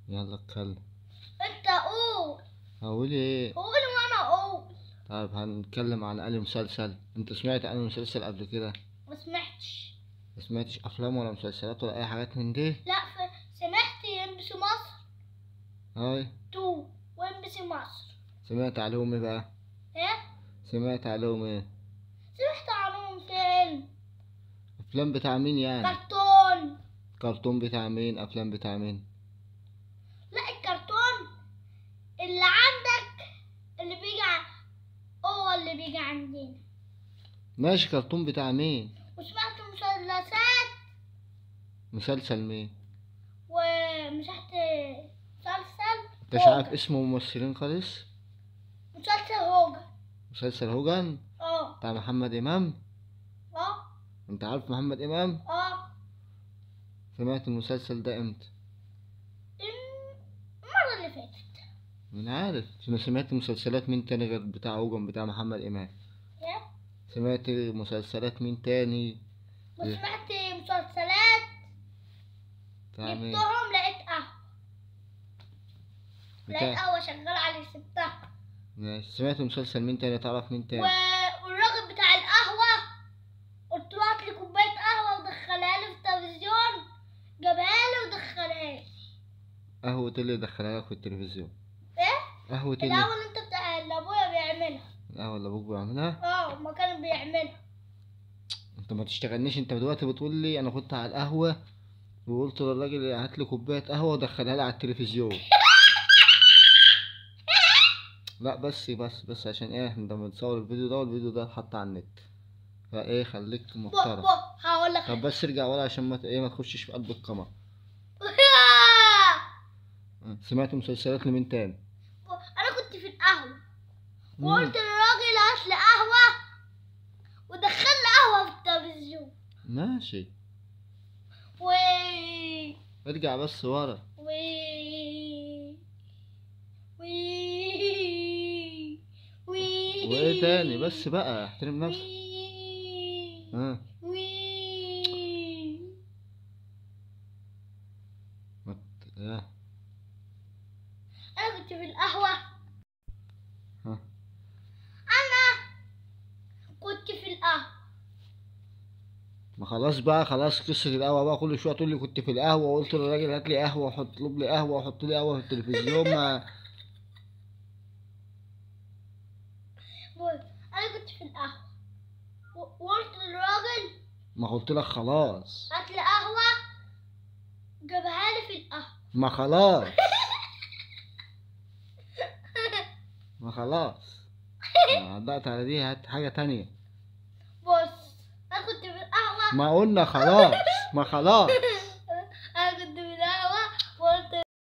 يلا اتكلم انت قول هقول ايه قول وانا اقول طيب هنتكلم عن أي مسلسل انت سمعت عن مسلسل قبل كده ما سمعتش ما سمعتش افلام ولا مسلسلات ولا اي حاجات من دي لا ف... سمعت ام بي سي مصر هاي 2 وام بي سي مصر سمعت عليهم ايه بقى ايه سمعت عليهم ايه سمعت عنهم فيلم افلام بتاع مين يعني كرتون كرتون بتاع مين افلام بتاع مين لا الكرتون اللي عندك اللي بيجي ع- هو اللي بيجي عندنا ماشي كرتون بتاع مين وسمعت مثلثات مسلسل مين ومسحت مسلسل انت مش عارف هوجن. اسم ممثلين خالص مسلسل هوجن مسلسل هوجن اه بتاع محمد امام اه انت عارف محمد امام اه سمعت المسلسل ده امتى الم- المرة اللي فاتت انا عارف انا سمعت مسلسلات مين تاني غير بتاع هوجن بتاع محمد امام ايه سمعت مسلسلات مين تاني وسمعت مسلسلات بتاع مين جبتهم لقيت قهوة لقيت بتاع قهوة شغالة على سبتها ماشي. سمعت مسلسل مين تاني تعرف مين و... تاني والراجل بتاع القهوة قلت له هات لي كوباية قهوة ودخلها لي في التلفزيون جابها لي ودخلها لي قهوة اللي دخلها لك في التلفزيون ايه قهوة اللي القهوة اللي انت بتاع اللي ابويا بيعملها القهوة اللي ابوك بيعملها اه هما كانوا بيعملها انت ما تشتغلنيش انت دلوقتي بتقول لي انا كنت على القهوة وقلت للراجل هات لي كوباية قهوة ودخلها لي على التلفزيون لا بس بس بس عشان ايه احنا بنصور الفيديو ده والفيديو ده اتحط على النت فايه خليك بو محترم بو هقول لك طب بس ارجع ورا عشان ما ت- ايه ما تخشش في قلب الكاميرا سمعت مسلسلات لمين تاني انا كنت في القهوة مم. وقلت للراجل هات لي قهوة ودخل لي قهوة في التلفزيون ماشي و ارجع بس ورا و و و وايه تاني بس بقى احترم نفسك ها و ما ت- اه. انا كنت في القهوة ها انا كنت في القهوة ما خلاص بقى خلاص قصة القهوة بقى كل شوية تقول لي كنت في القهوة وقلت للراجل هات لي قهوة وحط اطلب لي قهوة وحط لي قهوة في التلفزيون ما بص، انا كنت في القهوة و- وقلت للراجل ما قلت لك خلاص هات لي قهوة جابها لي في القهوة ما خلاص ما خلاص ما عدقت على دي هات حاجة تانية بص انا كنت في القهوة ما قلنا خلاص ما خلاص